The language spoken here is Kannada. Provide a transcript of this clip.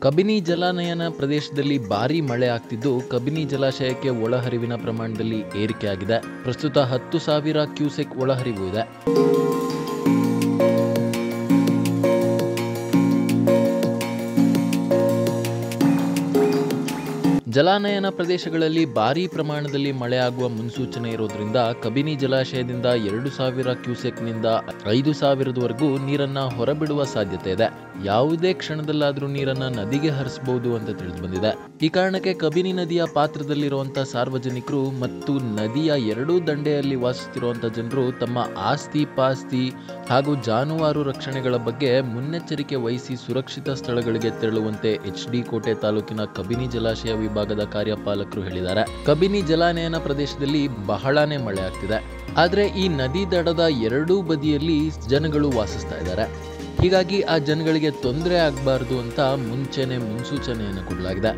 ಕಬಿನಿ ಜಲಾನಯನ ಪ್ರದೇಶದಲ್ಲಿ ಭಾರೀ ಮಳೆ ಆಗ್ತಿದ್ದು ಕಬಿನಿ ಜಲಾಶಯಕ್ಕೆ ಒಳಹರಿವಿನ ಪ್ರಮಾಣದಲ್ಲಿ ಏರಿಕೆಯಾಗಿದೆ ಪ್ರಸ್ತುತ ಹತ್ತು ಸಾವಿರ ಕ್ಯೂಸೆಕ್ ಒಳಹರಿವು ಇದೆ ಜಲಾನಯನ ಪ್ರದೇಶಗಳಲ್ಲಿ ಭಾರೀ ಪ್ರಮಾಣದಲ್ಲಿ ಮಳೆಯಾಗುವ ಮುನ್ಸೂಚನೆ ಇರೋದ್ರಿಂದ ಕಬಿನಿ ಜಲಾಶಯದಿಂದ ಎರಡು ಸಾವಿರ ಕ್ಯೂಸೆಕ್ನಿಂದ ಐದು ಸಾವಿರದವರೆಗೂ ನೀರನ್ನ ಹೊರಬಿಡುವ ಸಾಧ್ಯತೆ ಇದೆ ಯಾವುದೇ ಕ್ಷಣದಲ್ಲಾದರೂ ನೀರನ್ನ ನದಿಗೆ ಹರಿಸಬಹುದು ಅಂತ ತಿಳಿದು ಬಂದಿದೆ ಈ ಕಾರಣಕ್ಕೆ ಕಬಿನಿ ನದಿಯ ಪಾತ್ರದಲ್ಲಿರುವಂತಹ ಸಾರ್ವಜನಿಕರು ಮತ್ತು ನದಿಯ ಎರಡೂ ದಂಡೆಯಲ್ಲಿ ವಾಸಿಸುತ್ತಿರುವಂತ ಜನರು ತಮ್ಮ ಆಸ್ತಿ ಪಾಸ್ತಿ ಹಾಗೂ ಜಾನುವಾರು ರಕ್ಷಣೆಗಳ ಬಗ್ಗೆ ಮುನ್ನೆಚ್ಚರಿಕೆ ವಹಿಸಿ ಸುರಕ್ಷಿತ ಸ್ಥಳಗಳಿಗೆ ತೆರಳುವಂತೆ ಎಚ್ ಡಿ ಕೋಟೆ ತಾಲೂಕಿನ ಕಬಿನಿ ಜಲಾಶಯ ವಿಭಾಗದ ಕಾರ್ಯಪಾಲಕರು ಹೇಳಿದ್ದಾರೆ ಕಬಿನಿ ಜಲಾನಯನ ಪ್ರದೇಶದಲ್ಲಿ ಬಹಳಾನೇ ಮಳೆ ಆಗ್ತಿದೆ ಆದ್ರೆ ಈ ನದಿ ದಡದ ಎರಡೂ ಬದಿಯಲ್ಲಿ ಜನಗಳು ವಾಸಿಸ್ತಾ ಇದ್ದಾರೆ ಹೀಗಾಗಿ ಆ ಜನಗಳಿಗೆ ತೊಂದರೆ ಆಗಬಾರ್ದು ಅಂತ ಮುಂಚೆನೆ ಮುನ್ಸೂಚನೆಯನ್ನು ಕೊಡಲಾಗಿದೆ